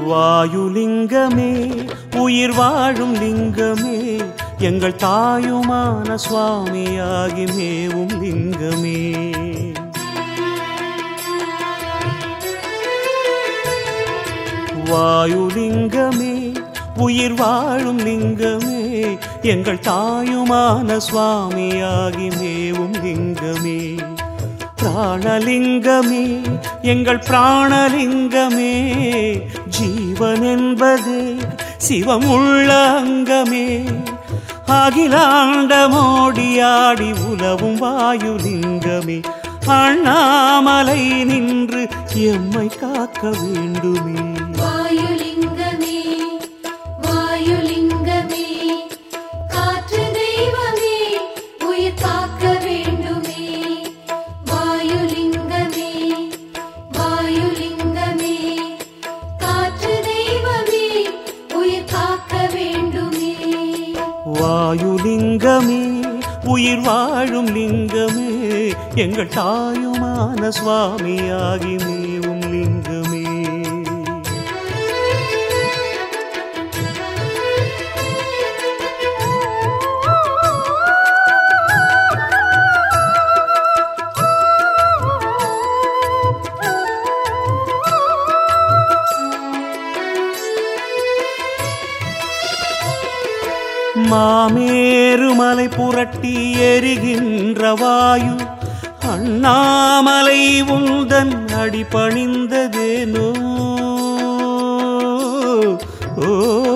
வாயுலிங்கமே உயிர் வாழும் லிங்கமே எங்கள் தாயுமான சுவாமியாகி மேவும் லிங்கமே வாயுலிங்கமே உயிர் வாழும் லிங்கமே எங்கள் தாயுமான சுவாமியாகி மேவும் லிங்கமே பிராணலிங்கமே எங்கள் பிராணலிங்கமே ஜீவன் என்பதே சிவமுள்ள அங்கமே அகிலாண்டமோடியாடி உலவும் வாயுலிங்கமே அண்ணாமலை நின்று எம்மை காக்க வேண்டுமே வாயுலிங்கமே வாயுலிங்கமே காற்று தெய்வமே உயிர் காக்க வேண்டுமே வாயுலிங்கமே வாயுலிங்கமே காற்று தெய்வமே உயிர் காக்க வேண்டுமே வாயுலிங்கமே உயிர் வாழும் லிங்கமே எங்கள் தாயுமான சுவாமியாகி மேவும் லிங்கமே மாமேருமலை புரட்டி எரிகின்ற வாயு அண்ணாமலை உந்தன் அடி பணிந்ததேனோ ஓ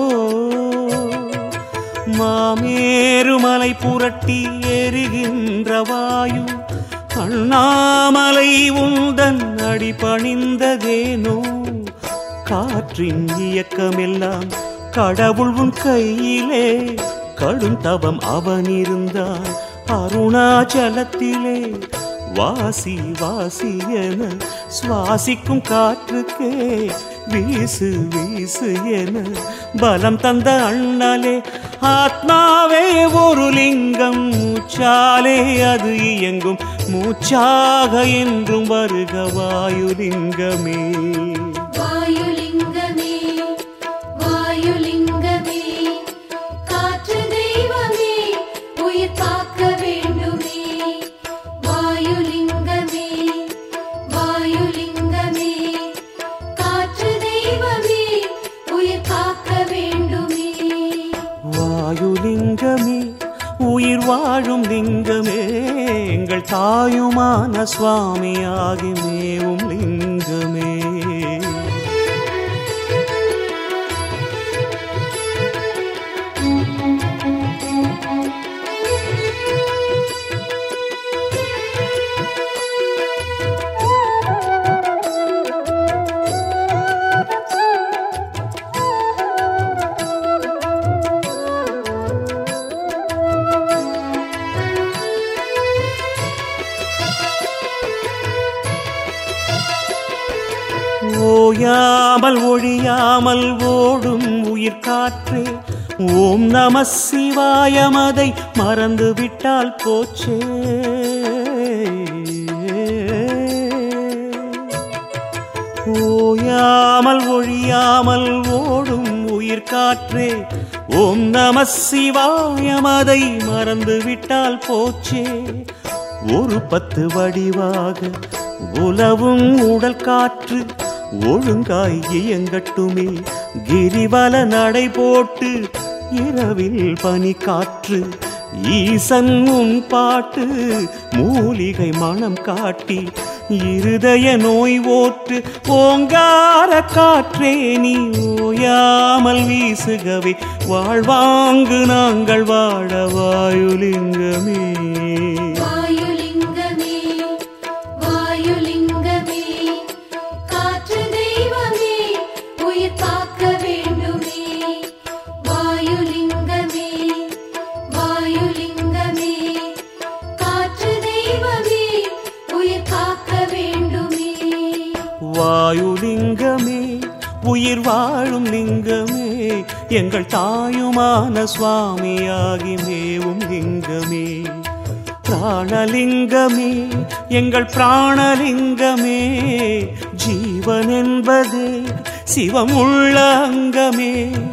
மாமேருமலை புரட்டி எரிகின்ற வாயு அண்ணாமலை உந்தன் அடி பணிந்ததேனோ காற்றின் இயக்கமெல்லாம் கடவுள் உன் கையிலே கடும் தவம் அவன் இருந்தான் அருணாச்சலத்திலே வாசி வாசி என சுவாசிக்கும் காற்றுக்கே வீசு வீசு என பலம் தந்த அண்ணலே ஆத்மாவே ஒரு லிங்கம் மூச்சாலே அது இயங்கும் மூச்சாக என்றும் வருக வாயுலிங்கமே வாயுலிங்கமே வாயுலிங்கமே காற்று தெய்வமே உயிர் காக்க வேண்டுமே வாயுலிங்கமே வாயுலிங்கமே காற்று தெய்வமே உயிர் காக்க வேண்டுமே வாயுலிங்கமே உயிர் வாழும் லிங்கமே எங்கள் தாயுமான சுவாமியாகி மேவும் லிங்கமே ஓயாமல் ஒழியாமல் ஓடும் உயிர் காற்றே ஓம் நம சிவாயமதை மறந்து விட்டால் போச்சே ஓயாமல் ஒழியாமல் ஓடும் உயிர் காற்றே ஓம் நம சிவாயமதை மறந்து விட்டால் போச்சே ஒரு பத்து வடிவாக உலவும் உடல் காற்று ஒழுங்காய் இயங்கட்டுமே கிரிவல நடை போட்டு இரவில் பனி காற்று ஈசன் உன் பாட்டு மூலிகை மனம் காட்டி இருதய நோய் ஓற்று ஓங்கார காற்றே நீ ஓயாமல் வீசுகவே வாழ்வாங்கு நாங்கள் வாழ வாயுலிங்கமே வாயுலிங்கமே வாயுலிங்கமே காற்று தெய்வமே உயிர் காக்க வேண்டுமே வாயுலிங்கமே வாயுலிங்கமே காற்று தெய்வமே உயிர் காக்க வேண்டுமே வாயுலிங்கமே உயிர் வாழும் லிங்கமே எங்கள் தாயுமான சுவாமியாகி மேவும் லிங்கமே பிராணலிங்கமே எங்கள் பிராணலிங்கமே ஜீவன் என்பதே சிவம் உள்ள அங்கமே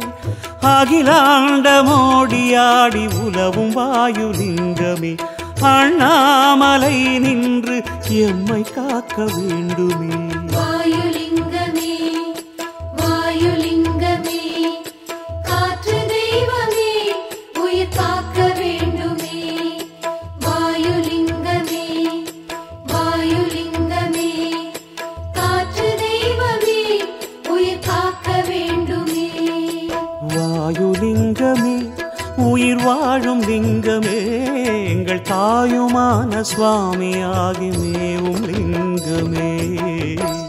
அகிலாண்டமோடியாடி உலவும் வாயுலிங்கமே அண்ணாமலை நின்று எம்மை காக்க வேண்டுமே வாயுலிங்கமே வாயுலிங்கமே காற்று தெய்வமே உயிர் காக்க வேண்டுமே வாயுலிங்கமே வாயுலிங்கமே காற்று தெய்வமே உயிர் காக்க வேண்டுமே வாயுலிங்கமே உயிர் வாழும் லிங்கமே எங்கள் தாயுமான சுவாமியாகி மேவும் லிங்கமே